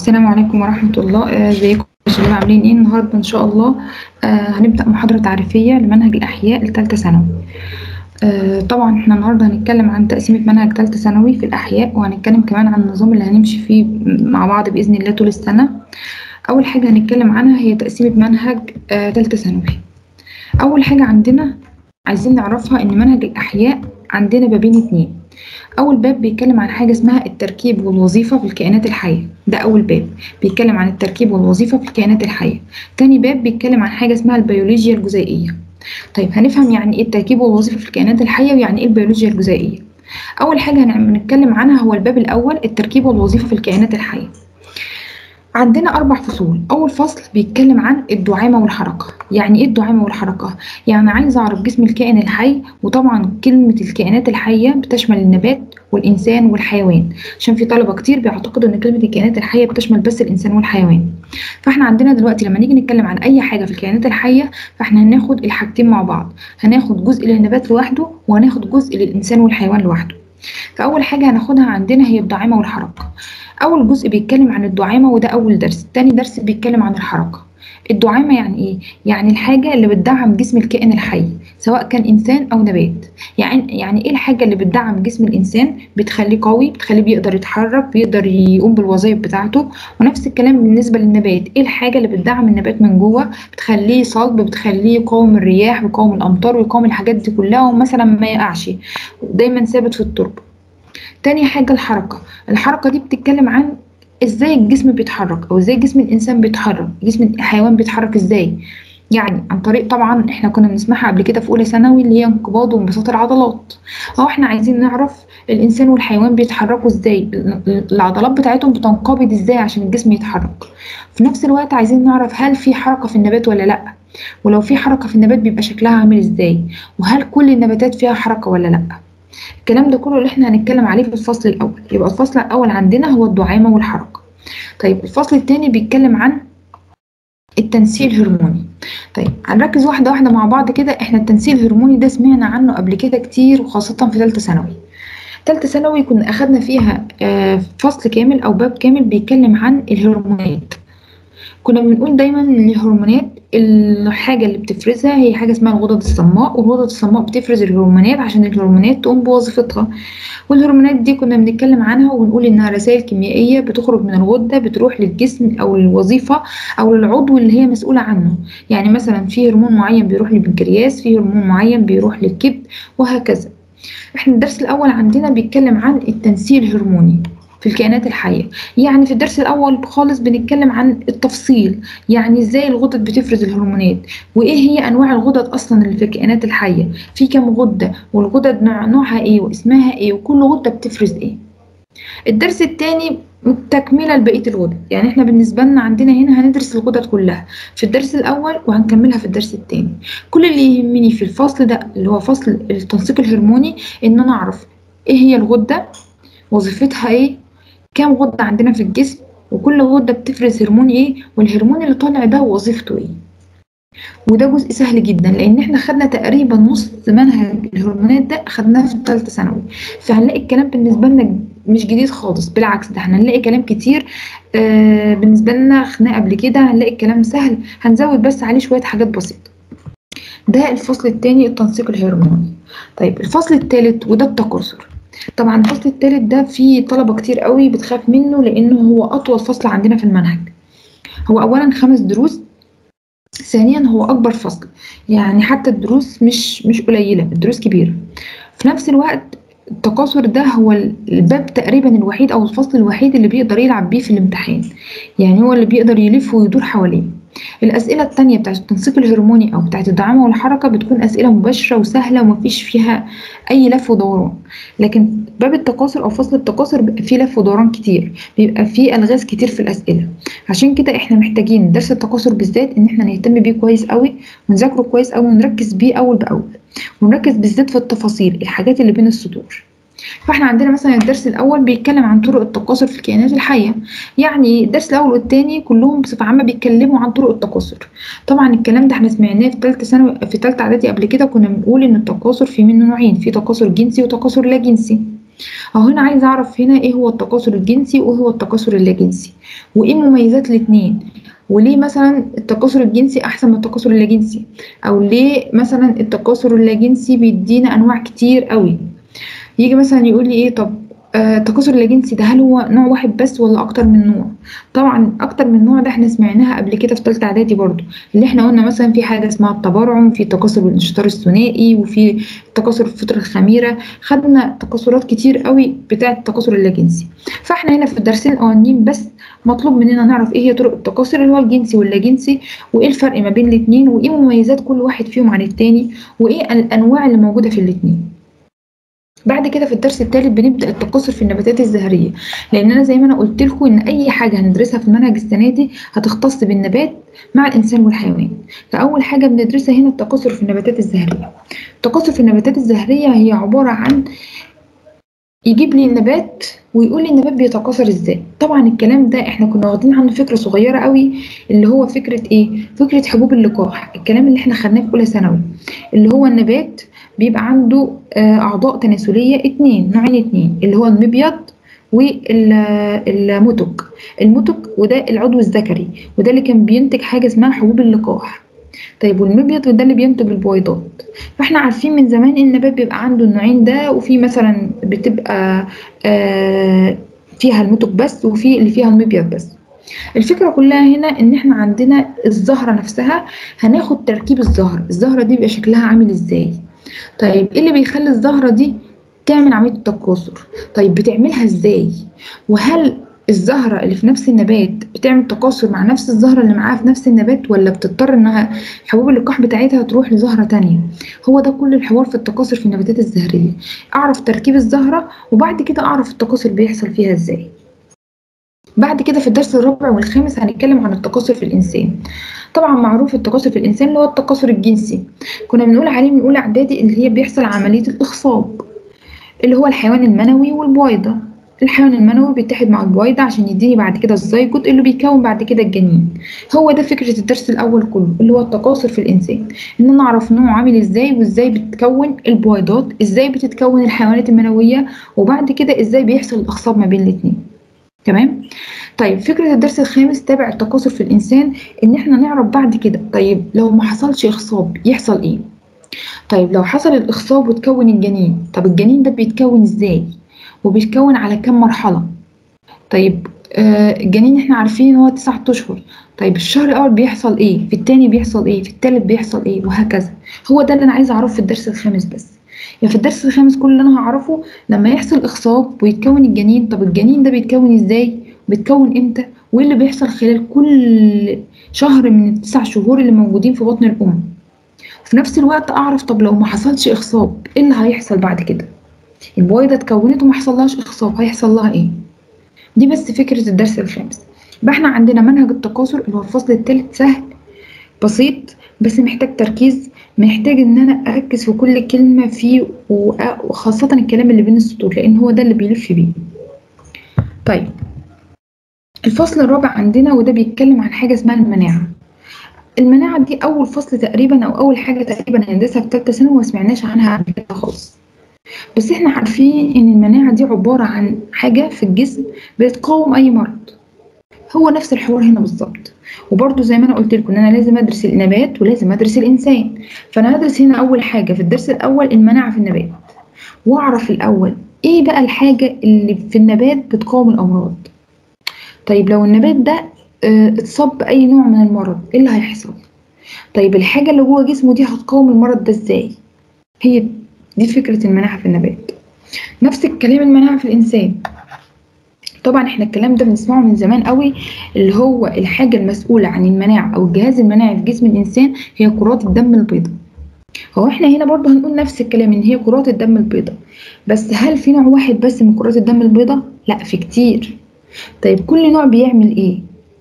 السلام عليكم ورحمة الله آه، ازيكم يا شباب عاملين ايه النهارده ان شاء الله آه، هنبدأ محاضرة تعريفية لمنهج الأحياء لتالتة ثانوي آه، طبعا احنا النهارده هنتكلم عن تقسيمة منهج تالتة ثانوي في الأحياء وهنتكلم كمان عن النظام اللي هنمشي فيه مع بعض بإذن الله طول السنة أول حاجة هنتكلم عنها هي تقسيمة منهج آه، تالتة ثانوي أول حاجة عندنا عايزين نعرفها إن منهج الأحياء عندنا بابين اتنين أول باب بيتكلم عن حاجة اسمها التركيب والوظيفة في الكائنات الحية ده أول باب بيتكلم عن التركيب والوظيفة في الكائنات الحية تاني باب بيتكلم عن حاجة اسمها البيولوجيا الجزيئية طيب هنفهم يعني ايه التركيب والوظيفة في الكائنات الحية ويعني ايه البيولوجيا الجزيئية أول حاجة هنتكلم عنها هو الباب الأول التركيب والوظيفة في الكائنات الحية عندنا أربع فصول أول فصل بيتكلم عن الدعامة والحركة يعني إيه الدعامة والحركة؟ يعني عايزة أعرف جسم الكائن الحي وطبعا كلمة الكائنات الحية بتشمل النبات والإنسان والحيوان عشان في طلبة كتير بيعتقدوا إن كلمة الكائنات الحية بتشمل بس الإنسان والحيوان فإحنا عندنا دلوقتي لما نيجي نتكلم عن أي حاجة في الكائنات الحية فإحنا هناخد الحاجتين مع بعض هناخد جزء للنبات لوحده وهناخد جزء للإنسان والحيوان لوحده فأول حاجة هناخدها عندنا هي الدعامة والحركة أول جزء بيتكلم عن الدعامة وده أول درس تاني درس بيتكلم عن الحركة الدعامة يعني إيه؟ يعني الحاجة اللي بتدعم جسم الكائن الحي سواء كان إنسان أو نبات يعني يعني إيه الحاجة اللي بتدعم جسم الإنسان بتخليه قوي بتخليه بيقدر يتحرك بيقدر يقوم بالوظائف بتاعته ونفس الكلام بالنسبة للنبات إيه الحاجة اللي بتدعم النبات من جوه بتخليه صلب بتخليه يقاوم الرياح ويقاوم الأمطار ويقاوم الحاجات دي كلها ومثلا ما يقعش دايما ثابت في التربة تاني حاجة الحركة الحركة دي بتتكلم عن ازاي الجسم بيتحرك او ازاي جسم الانسان بيتحرك جسم الحيوان بيتحرك ازاي يعني عن طريق طبعا احنا كنا بنسمعها قبل كده في اولى ثانوي اللي هي انقباض وانبساط العضلات اهو احنا عايزين نعرف الانسان والحيوان بيتحركوا ازاي العضلات بتاعتهم بتنقبض ازاي عشان الجسم يتحرك في نفس الوقت عايزين نعرف هل في حركة في النبات ولا لا ولو في حركة في النبات بيبقى شكلها عامل ازاي وهل كل النباتات فيها حركة ولا لا الكلام ده كله اللي احنا هنتكلم عليه في الفصل الاول يبقى الفصل الاول عندنا هو الدعامه والحركه طيب الفصل الثاني بيتكلم عن التنسيق الهرموني طيب هنركز واحده واحده مع بعض كده احنا التنسيق الهرموني ده سمعنا عنه قبل كده كتير وخاصه في ثالثه ثانوي ثالثه ثانوي كنا اخدنا فيها فصل كامل او باب كامل بيتكلم عن الهرمونات كنا بنقول دايما ان الهرمونات الحاجه اللي بتفرزها هي حاجه اسمها الغدد الصماء والغدد الصماء بتفرز الهرمونات عشان الهرمونات تقوم بوظيفتها والهرمونات دي كنا بنتكلم عنها ونقول انها رسائل كيميائيه بتخرج من الغده بتروح للجسم او الوظيفه او للعضو اللي هي مسؤوله عنه يعني مثلا في هرمون معين بيروح للبنكرياس في هرمون معين بيروح للكبد وهكذا احنا الدرس الاول عندنا بيتكلم عن التنسيق الهرموني في الكائنات الحية يعني في الدرس الأول خالص بنتكلم عن التفصيل يعني ازاي الغدد بتفرز الهرمونات وايه هي أنواع الغدد أصلا اللي في الكائنات الحية في كام غدة والغدد نوعها ايه واسمها ايه وكل غدة بتفرز ايه الدرس الثاني تكملة لبقية الغدد يعني احنا بالنسبة لنا عندنا هنا هندرس الغدد كلها في الدرس الأول وهنكملها في الدرس الثاني كل اللي يهمني في الفصل ده اللي هو فصل التنسيق الهرموني ان انا اعرف ايه هي الغدة وظيفتها ايه كام غدة عندنا في الجسم وكل غدة بتفرز هرمون ايه والهرمون اللي طالع ده وظيفته ايه وده جزء سهل جدا لان احنا خدنا تقريبا نص منهج الهرمونات ده خدناه في الثالثه ثانوي فهنلاقي الكلام بالنسبه لنا مش جديد خالص بالعكس ده احنا هنلاقي كلام كتير آه بالنسبه لنا خدناه قبل كده هنلاقي الكلام سهل هنزود بس عليه شويه حاجات بسيطه ده الفصل الثاني التنسيق الهرموني طيب الفصل الثالث وده التكاثر طبعا الفصل الثالث ده فيه طلبة كتير قوي بتخاف منه لأنه هو أطول فصل عندنا في المنهج هو أولا خمس دروس ثانيا هو أكبر فصل يعني حتى الدروس مش مش قليلة الدروس كبيرة في نفس الوقت التكاثر ده هو الباب تقريبا الوحيد أو الفصل الوحيد اللي بيقدر يلعب بيه في الامتحان يعني هو اللي بيقدر يلف ويدور حواليه الأسئلة التانية بتاعت التنسيق الهرموني أو بتاعت الدعامة والحركة بتكون أسئلة مباشرة وسهلة ومفيش فيها أي لف ودوران لكن باب التكاثر أو فصل التكاثر بيبقى فيه لف ودوران كتير بيبقى فيه ألغاز كتير في الأسئلة عشان كده إحنا محتاجين درس التكاثر بالذات إن إحنا نهتم بيه كويس قوي ونذاكره كويس قوي ونركز بيه أول بأول ونركز بالذات في التفاصيل الحاجات اللي بين السطور فاحنا عندنا مثلا الدرس الاول بيتكلم عن طرق التكاثر في الكائنات الحيه يعني الدرس الاول والثاني كلهم بصفه عامه بيتكلموا عن طرق التكاثر طبعا الكلام ده احنا سمعناه في ثالثه ثانوي في ثالثه اعدادي قبل كده كنا بنقول ان التكاثر في منه نوعين في تكاثر جنسي وتكاثر لا جنسي اهو هنا عايزه اعرف هنا ايه هو التكاثر الجنسي وايه هو التكاثر اللاجنسي وايه مميزات الاتنين وليه مثلا التكاثر الجنسي احسن من التكاثر اللاجنسي او ليه مثلا التكاثر اللاجنسي بيدينا انواع كتير قوي يجي مثلا يقول لي ايه طب آه، التكاثر اللاجنسي ده هل هو نوع واحد بس ولا اكتر من نوع طبعا اكتر من نوع ده احنا سمعناها قبل كده في ثالثه اعدادي برضو اللي احنا قلنا مثلا في حاجه اسمها التبرعم في التكاثر بالانشطار الثنائي وفي التكاثر في الفتره الخميره خدنا تكاثرات كتير قوي بتاعه التكاثر اللاجنسي فاحنا هنا في الدرسين الاولانيين بس مطلوب مننا نعرف ايه هي طرق التكاثر اللي هو الجنسي واللاجنسي وايه الفرق ما بين الاثنين وايه مميزات كل واحد فيهم عن التاني وايه الانواع اللي موجوده في الاثنين بعد كده في الدرس الثالث بنبدا التكاثر في النباتات الزهريه لان انا زي ما انا قلت لكم ان اي حاجه هندرسها في المنهج السنه دي هتختص بالنبات مع الانسان والحيوان فاول حاجه بندرسها هنا التكاثر في النباتات الزهريه التكاثر في النباتات الزهريه هي عباره عن يجيب لي النبات ويقول لي النبات بيتكاثر ازاي طبعا الكلام ده احنا كنا واخدين عنه فكره صغيره قوي اللي هو فكره ايه فكره حبوب اللقاح الكلام اللي احنا خدناه في اولى ثانوي اللي هو النبات بيبقى عنده آه، اعضاء تناسليه اتنين نوعين اتنين اللي هو المبيض والمتك المتك وده العضو الذكري وده اللي كان بينتج حاجه اسمها حبوب اللقاح طيب والمبيض ده اللي بينتج البويضات فاحنا عارفين من زمان ان النبات بيبقى عنده النوعين ده وفي مثلا بتبقى آه فيها المتك بس وفي اللي فيها المبيض بس الفكرة كلها هنا ان احنا عندنا الزهرة نفسها هناخد تركيب الزهرة الزهرة دي بيبقى شكلها عامل ازاي طيب ايه اللي بيخلي الزهرة دي تعمل عملية التكاثر طيب بتعملها ازاي وهل الزهرة اللي في نفس النبات بتعمل تكاثر مع نفس الزهرة اللي معاها في نفس النبات ولا بتضطر انها حبوب اللقاح بتاعتها تروح لزهرة تانية هو ده كل الحوار في التكاثر في النباتات الزهرية اعرف تركيب الزهرة وبعد كده اعرف التكاثر بيحصل فيها ازاي بعد كده في الدرس الرابع والخامس هنتكلم عن التكاثر في الانسان طبعا معروف التكاثر في الانسان اللي هو التكاثر الجنسي كنا بنقول عليه من اولى اعدادي اللي هي بيحصل عمليه الاخصاب اللي هو الحيوان المنوي والبويضه الحيوان المنوي بيتحد مع البويضة عشان يديني بعد كده الزيجوت اللي بيكون بعد كده الجنين هو ده فكرة الدرس الأول كله اللي هو التكاثر في الإنسان إن أنا أعرف نوعه عامل إزاي وإزاي بتتكون البويضات إزاي بتتكون الحيوانات المنوية وبعد كده إزاي بيحصل الأخصاب ما بين الاتنين تمام طيب فكرة الدرس الخامس تابع التكاثر في الإنسان إن إحنا نعرف بعد كده طيب لو ما حصلش إخصاب يحصل إيه؟ طيب لو حصل الإخصاب وتكون الجنين طب الجنين ده بيتكون إزاي؟ وبيتكون على كم مرحلة؟ طيب آه الجنين إحنا عارفين إن هو تسعة أشهر طيب الشهر الأول بيحصل إيه؟ في التاني بيحصل إيه؟ في التالت بيحصل إيه؟ وهكذا هو ده اللي أنا عايزة أعرفه في الدرس الخامس بس يعني في الدرس الخامس كل اللي انا هعرفه لما يحصل اخصاب ويتكون الجنين طب الجنين ده بيتكون ازاي بيتكون امتى وايه اللي بيحصل خلال كل شهر من التسع شهور اللي موجودين في بطن الام في نفس الوقت اعرف طب لو ما حصلش اخصاب ايه اللي هيحصل بعد كده البويضه اتكونت وما حصلهاش اخصاب هيحصل لها ايه دي بس فكره الدرس الخامس يبقى احنا عندنا منهج التكاثر اللي هو الفصل الثالث سهل بسيط بس محتاج تركيز محتاج ان انا اركز في كل كلمه فيه وخاصه الكلام اللي بين السطور لان هو ده اللي بيلف بيه طيب الفصل الرابع عندنا وده بيتكلم عن حاجه اسمها المناعه المناعه دي اول فصل تقريبا او اول حاجه تقريبا هندسها في ثالثه ثانوي وما سمعناش عنها قبل كده خالص بس احنا عارفين ان المناعه دي عباره عن حاجه في الجسم بتقاوم اي مرض هو نفس الحوار هنا بالظبط وبرده زي ما انا قلت لكم ان انا لازم ادرس النبات ولازم ادرس الانسان فانا هدرس هنا اول حاجه في الدرس الاول المناعه في النبات واعرف الاول ايه بقى الحاجه اللي في النبات بتقاوم الامراض طيب لو النبات ده اه اتصاب باي نوع من المرض ايه اللي هيحصل طيب الحاجه اللي جوه جسمه دي هتقاوم المرض ده ازاي هي دي فكره المناعه في النبات نفس الكلام المناعه في الانسان طبعا احنا الكلام ده بنسمعه من زمان قوي اللي هو الحاجه المسؤوله عن المناعه او الجهاز المناعي في جسم الانسان هي كرات الدم البيضاء هو احنا هنا برضه هنقول نفس الكلام ان هي كرات الدم البيضاء بس هل في نوع واحد بس من كرات الدم البيضاء لا في كتير طيب كل نوع بيعمل ايه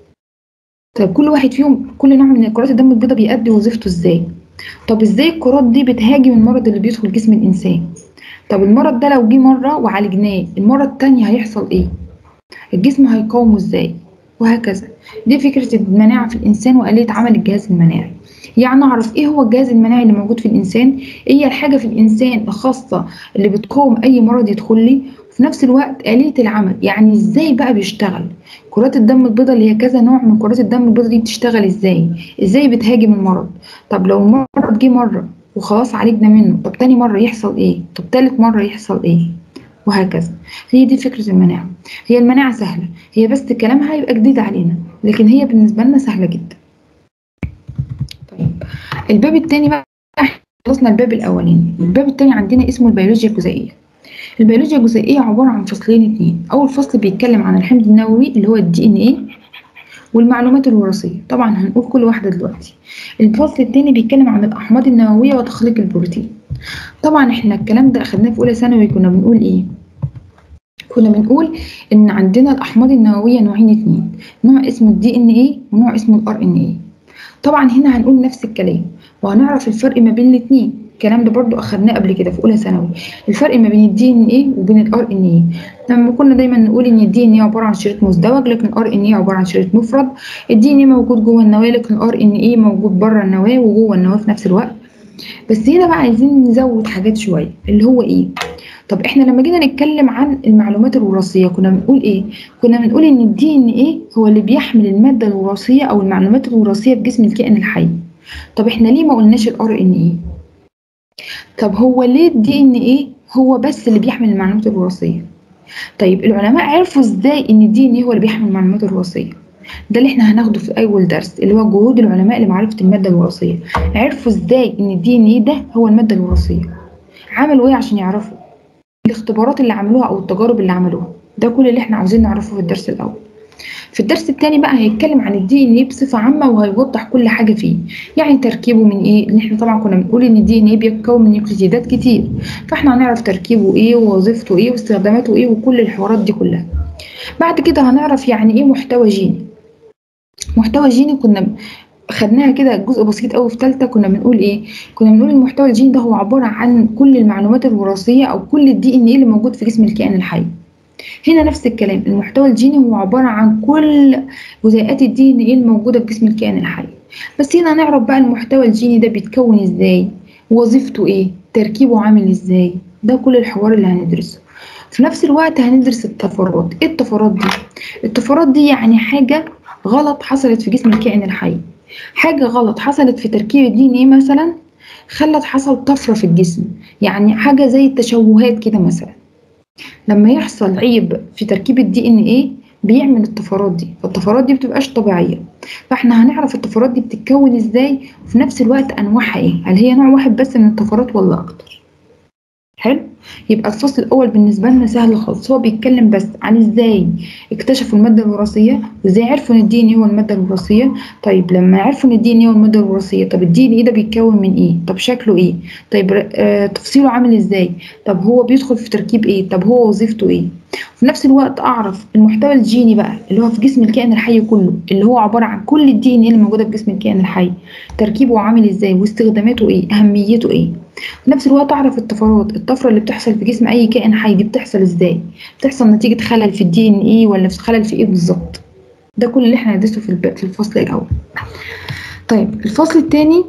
طيب كل واحد فيهم كل نوع من كرات الدم البيضاء بيأدي وظيفته ازاي طب ازاي الكرات دي بتهاجم المرض اللي بيدخل جسم الانسان طب المرض ده لو جه مره وعالجناه المره التانية هيحصل ايه الجسم هيقاومه ازاي وهكذا دي فكرة المناعة في الإنسان وآلية عمل الجهاز المناعي يعني أعرف إيه هو الجهاز المناعي اللي موجود في الإنسان إيه هي الحاجة في الإنسان الخاصة اللي بتقاوم أي مرض يدخل لي في نفس الوقت آلية العمل يعني ازاي بقى بيشتغل كرات الدم البيضاء اللي هي كذا نوع من كرات الدم البيضاء دي بتشتغل ازاي ازاي بتهاجم المرض طب لو المرض جه مرة وخلاص عالجنا منه طب تاني مرة يحصل ايه طب تالت مرة يحصل ايه وهكذا هي دي فكرة المناعة هي المناعة سهلة هي بس كلامها يبقى جديد علينا لكن هي بالنسبة لنا سهلة جدا طيب الباب التاني بقى خلصنا الباب الأولاني الباب التاني عندنا اسمه البيولوجيا الجزيئية البيولوجيا الجزيئية عبارة عن فصلين اتنين أول فصل بيتكلم عن الحمض النووي اللي هو الدي ان ايه والمعلومات الوراثية طبعا هنقول كل واحدة دلوقتي الفصل التاني بيتكلم عن الأحماض النووية وتخليق البروتين طبعا احنا الكلام ده أخدناه في أولى ثانوي كنا بنقول ايه كنا بنقول ان عندنا الأحماض النووية نوعين اتنين نوع اسمه الدي ان ايه ونوع اسمه الار ان ايه طبعا هنا هنقول نفس الكلام وهنعرف الفرق ما بين الاتنين الكلام ده برضو اخدناه قبل كده في اولى ثانوي الفرق ما بين الدي ان ايه وبين الار ان ايه لما كنا دايما نقول ان الدي ان ايه عباره عن شريط مزدوج لكن الار ان ايه عباره عن شريط مفرد الدي ان ايه موجود جوه النواه لكن الار ان ايه موجود بره النواه وجوه النواه في نفس الوقت بس هنا بقى عايزين نزود حاجات شويه اللي هو ايه طب احنا لما جينا نتكلم عن المعلومات الوراثيه كنا بنقول ايه كنا بنقول ان الدي ان ايه هو اللي بيحمل الماده الوراثيه او المعلومات الوراثيه في جسم الكائن الحي طب احنا ليه ما قلناش الار ان ايه طب هو ليه الدي ان ايه هو بس اللي بيحمل المعلومات الوراثيه طيب العلماء عرفوا ازاي ان الدي ان ايه هو اللي بيحمل المعلومات الوراثيه ده اللي احنا هناخده في اول درس اللي هو جهود العلماء لمعرفه الماده الوراثيه عرفوا ازاي ان الدي ان ايه ده هو الماده الوراثيه عملوا ايه عشان يعرفوا الاختبارات اللي عملوها او التجارب اللي عملوها ده كل اللي احنا عاوزين نعرفه في الدرس الاول في الدرس الثاني بقى هيتكلم عن الدي ان ايه بصفه عامه وهيوضح كل حاجه فيه يعني تركيبه من ايه ان احنا طبعا كنا بنقول ان الدي ان ايه بيتكون من نيوكليتيدات كتير فاحنا هنعرف تركيبه ايه ووظيفته ايه واستخداماته ايه وكل الحوارات دي كلها بعد كده هنعرف يعني ايه محتوى جيني محتوى جيني كنا خدناها كده جزء بسيط قوي في ثالثه كنا بنقول ايه كنا بنقول المحتوى الجيني ده هو عباره عن كل المعلومات الوراثيه او كل الدي ان ايه اللي موجود في جسم الكائن الحي هنا نفس الكلام المحتوى الجيني هو عبارة عن كل جزيئات الدي ان ايه الموجودة في جسم الكائن الحي بس هنا هنعرف بقى المحتوى الجيني ده بيتكون ازاي وظيفته ايه تركيبه عامل ازاي ده كل الحوار اللي هندرسه في نفس الوقت هندرس الطفرات ايه الطفرات دي الطفرات دي يعني حاجة غلط حصلت في جسم الكائن الحي حاجة غلط حصلت في تركيب الدي ان ايه مثلا خلت حصل طفرة في الجسم يعني حاجة زي التشوهات كده مثلا لما يحصل عيب في تركيب الدي ان ايه بيعمل الطفرات دي فالطفرات دي بتبقاش طبيعيه فاحنا هنعرف الطفرات دي بتتكون ازاي وفي نفس الوقت انواعها ايه هل هي نوع واحد بس من الطفرات ولا اكتر حلو يبقى الفصل الاول بالنسبه لنا سهل خالص هو بيتكلم بس عن ازاي اكتشفوا الماده الوراثيه وازاي عرفوا ان الدي ان ايه هو الماده الوراثيه طيب لما عرفوا ان الدي ان ايه هو الماده الوراثيه طب الدي ان ايه ده بيتكون من ايه طب شكله ايه طيب آه تفصيله عامل ازاي طب هو بيدخل في تركيب ايه طب هو وظيفته ايه في نفس الوقت اعرف المحتوى الجيني بقى اللي هو في جسم الكائن الحي كله اللي هو عباره عن كل الدي ان ايه اللي موجوده في جسم الكائن الحي تركيبه عامل ازاي واستخداماته ايه اهميته ايه في نفس الوقت اعرف الطفرات الطفره اللي بتحصل في جسم اي كائن حي دي بتحصل ازاي بتحصل نتيجه خلل في الدي ان ايه ولا في خلل في ايه بالظبط ده كل اللي احنا هندرسه في في الفصل الاول طيب الفصل الثاني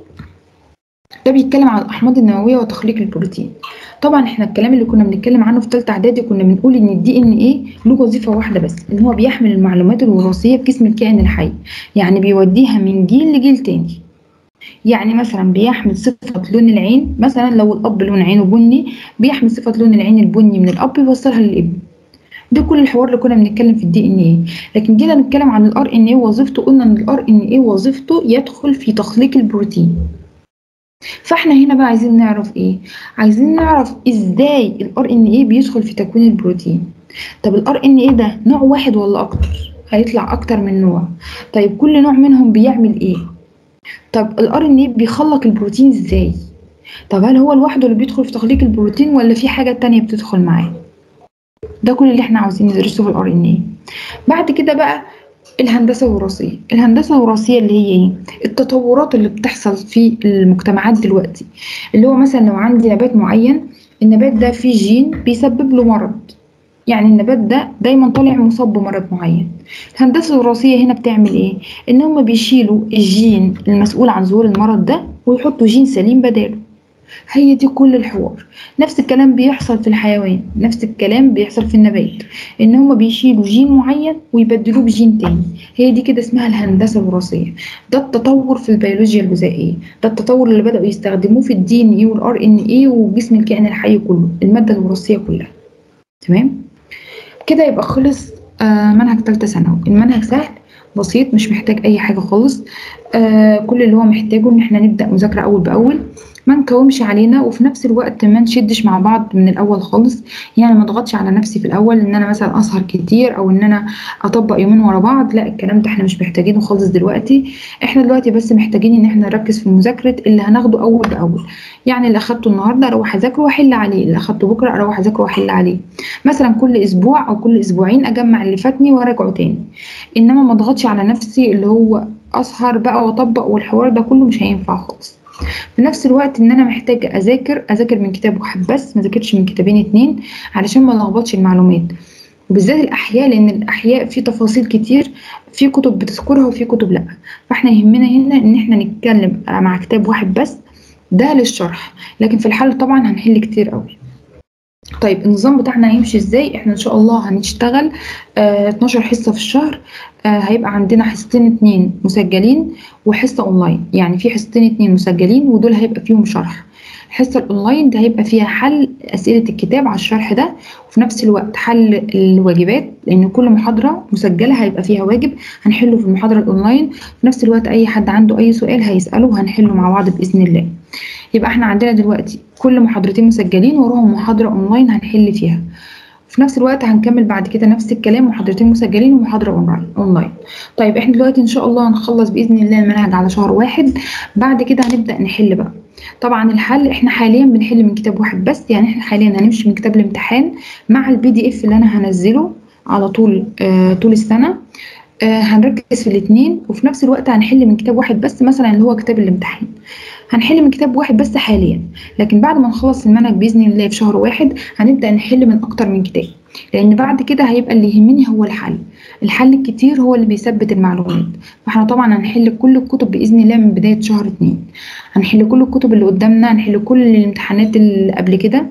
ده بيتكلم عن الاحماض النوويه وتخليق البروتين طبعا احنا الكلام اللي كنا بنتكلم عنه في ثالثه اعدادي كنا بنقول ان الدي ان ايه له وظيفه واحده بس ان هو بيحمل المعلومات الوراثيه في جسم الكائن الحي يعني بيوديها من جيل لجيل تاني يعني مثلا بيحمل صفة لون العين مثلا لو الأب لون عينه بني بيحمل صفة لون العين البني من الأب يوصلها للابن ده كل الحوار اللي كنا بنتكلم في الدي ان ايه لكن جينا نتكلم عن الار ان ايه وظيفته قلنا ان الار ان ايه وظيفته يدخل في تخليق البروتين فاحنا هنا بقى عايزين نعرف ايه عايزين نعرف ازاي الار ان ايه بيدخل في تكوين البروتين طب الار ان ايه ده نوع واحد ولا اكتر هيطلع اكتر من نوع طيب كل نوع منهم بيعمل ايه طب الار ان ايه بيخلق البروتين ازاي طب هل هو لوحده اللي بيدخل في تخليق البروتين ولا في حاجه تانية بتدخل معاه ده كل اللي احنا عاوزين ندرسه في الار ان ايه بعد كده بقى الهندسه الوراثيه الهندسه الوراثيه اللي هي ايه التطورات اللي بتحصل في المجتمعات دلوقتي اللي هو مثلا لو عندي نبات معين النبات ده فيه جين بيسبب له مرض يعني النبات ده دايما طالع مصاب بمرض معين الهندسه الوراثيه هنا بتعمل ايه ان هم بيشيلوا الجين المسؤول عن ظهور المرض ده ويحطوا جين سليم بداله هي دي كل الحوار نفس الكلام بيحصل في الحيوان نفس الكلام بيحصل في النبات ان هما بيشيلوا جين معين ويبدلوه بجين تاني هي دي كده اسمها الهندسه الوراثيه ده التطور في البيولوجيا الغذائيه ده التطور اللي بداوا يستخدموه في الدي ان اي والار ان اي وجسم الكائن الحي كله الماده الوراثيه كلها تمام كده يبقى خلص آه منهج تالتة ثانوي المنهج سهل بسيط مش محتاج اي حاجه خالص آه كل اللي هو محتاجه ان احنا نبدا مذاكره اول باول ما نكومش علينا وفي نفس الوقت ما نشدش مع بعض من الاول خالص يعني ما اضغطش على نفسي في الاول ان انا مثلا اسهر كتير او ان انا اطبق يومين ورا بعض لا الكلام ده احنا مش محتاجينه خالص دلوقتي احنا دلوقتي بس محتاجين ان احنا نركز في مذاكره اللي هناخده اول باول يعني اللي اخدته النهارده اروح اذاكره واحل عليه اللي اخدته بكره اروح اذاكره واحل عليه مثلا كل اسبوع او كل اسبوعين اجمع اللي فاتني واراجعه تاني انما ما اضغطش على نفسي اللي هو اسهر بقى واطبق والحوار ده كله مش هينفع خالص في نفس الوقت ان انا محتاجه اذاكر اذاكر من كتاب واحد بس ما ذاكرش من كتابين اتنين علشان ما لخبطش المعلومات وبالذات الاحياء لان الاحياء في تفاصيل كتير في كتب بتذكرها وفي كتب لا فاحنا يهمنا هنا ان احنا نتكلم مع كتاب واحد بس ده للشرح لكن في الحل طبعا هنحل كتير قوي طيب النظام بتاعنا هيمشي ازاي احنا ان شاء الله هنشتغل آه 12 حصه في الشهر آه هيبقى عندنا حصتين اتنين مسجلين وحصه اونلاين يعني في حصتين اتنين مسجلين ودول هيبقى فيهم شرح الحصه الاونلاين ده هيبقى فيها حل اسئله الكتاب على الشرح ده وفي نفس الوقت حل الواجبات لان كل محاضره مسجله هيبقى فيها واجب هنحله في المحاضره الاونلاين في نفس الوقت اي حد عنده اي سؤال هيساله وهنحله مع بعض باذن الله يبقى احنا عندنا دلوقتي كل محاضرتين مسجلين وراهم محاضره اونلاين هنحل فيها في نفس الوقت هنكمل بعد كده نفس الكلام محاضرتين مسجلين ومحاضره اونلاين طيب احنا دلوقتي ان شاء الله هنخلص باذن الله المنهج على شهر واحد بعد كده هنبدا نحل بقى طبعا الحل احنا حاليا بنحل من كتاب واحد بس يعني احنا حاليا هنمشي من كتاب الامتحان مع البي دي اف اللي انا هنزله على طول آه طول السنه آه هنركز في الاثنين وفي نفس الوقت هنحل من كتاب واحد بس مثلا اللي هو كتاب الامتحان هنحل من كتاب واحد بس حاليا لكن بعد ما نخلص المنهج باذن الله في شهر واحد هنبدا نحل من اكتر من كتاب لان بعد كده هيبقى اللي يهمني هو الحل الحل الكتير هو اللي بيثبت المعلومات فاحنا طبعا هنحل كل الكتب باذن الله من بدايه شهر اتنين هنحل كل الكتب اللي قدامنا هنحل كل الامتحانات اللي قبل كده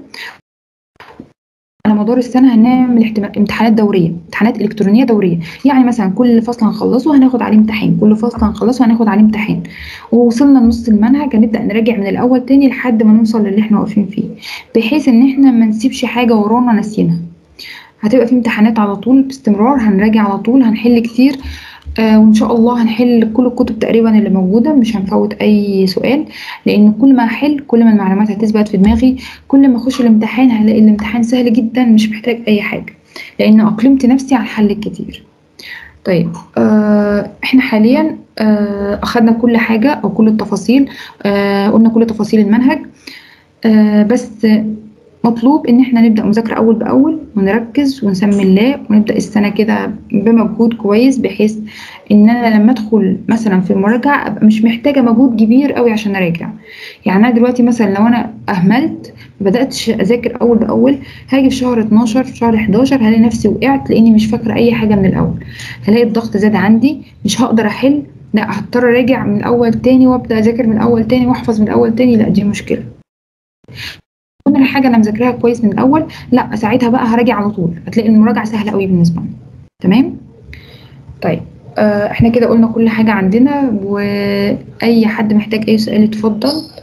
على مدار السنه هنعمل امتحانات دوريه امتحانات الكترونيه دوريه يعني مثلا كل فصل هنخلصه هناخد عليه امتحان كل فصل هنخلصه هناخد عليه امتحان ووصلنا لنص المنهج هنبدا نراجع من الاول تاني لحد ما نوصل للي احنا واقفين فيه بحيث ان احنا ما نسيبش حاجه ورانا ناسيينها هتبقى في امتحانات على طول باستمرار هنراجع على طول هنحل كتير آه وان شاء الله هنحل كل الكتب تقريبا اللي موجوده مش هنفوت اي سؤال لان كل ما احل كل ما المعلومات هتثبت في دماغي كل ما اخش الامتحان هلاقي الامتحان سهل جدا مش محتاج اي حاجه لان اقلمت نفسي على الحل الكتير طيب آه احنا حاليا آه اخدنا كل حاجه او كل التفاصيل آه قلنا كل تفاصيل المنهج آه بس مطلوب ان احنا نبدا مذاكره اول باول ونركز ونسمي الله ونبدا السنه كده بمجهود كويس بحيث ان انا لما ادخل مثلا في المراجعه ابقى مش محتاجه مجهود كبير قوي عشان اراجع يعني انا دلوقتي مثلا لو انا اهملت ما بداتش اذاكر اول باول هاجي في شهر 12 في شهر 11 هلاقي نفسي وقعت لاني مش فاكره اي حاجه من الاول هلاقي الضغط زاد عندي مش هقدر احل لا هضطر اراجع من الاول تاني وابدا اذاكر من الاول تاني واحفظ من الاول تاني لا دي مشكله كل الحاجه انا مذاكراها كويس من الاول لا ساعتها بقى هراجع على طول هتلاقي المراجعه سهله قوي بالنسبه لنا تمام طيب آه احنا كده قلنا كل حاجه عندنا واي حد محتاج اي سؤال اتفضل